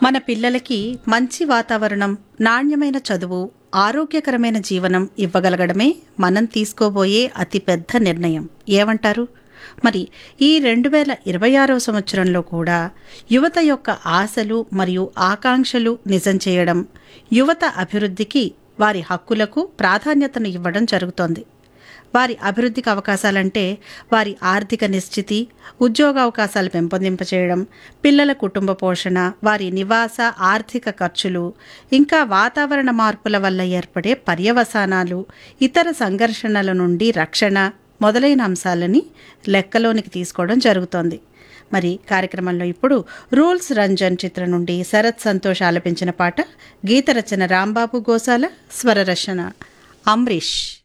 మన పిల్లలకి మంచి వాతావరణం నాణ్యమైన చదువు ఆరోగ్యకరమైన జీవనం ఇవ్వగలగడమే మనం తీసుకోబోయే అతిపెద్ద నిర్ణయం ఏమంటారు మరి ఈ రెండు వేల ఇరవై ఆరవ సంవత్సరంలో కూడా యువత యొక్క ఆశలు మరియు ఆకాంక్షలు నిజం చేయడం యువత అభివృద్ధికి వారి హక్కులకు ప్రాధాన్యతను ఇవ్వడం జరుగుతోంది వారి అభివృద్ధికి అవకాశాలంటే వారి ఆర్థిక నిశ్చితి ఉద్యోగ అవకాశాలు పెంపొందింపచేయడం పిల్లల కుటుంబ పోషణ వారి నివాస ఆర్థిక ఖర్చులు ఇంకా వాతావరణ మార్పుల వల్ల ఏర్పడే పర్యవసానాలు ఇతర సంఘర్షణల నుండి రక్షణ మొదలైన అంశాలని లెక్కలోనికి తీసుకోవడం జరుగుతోంది మరి కార్యక్రమంలో ఇప్పుడు రూల్స్ రంజన్ చిత్రం నుండి శరత్ సంతోష్ ఆలపించిన పాట గీత రచన రాంబాబు గోసాల స్వరరచన అంబరీష్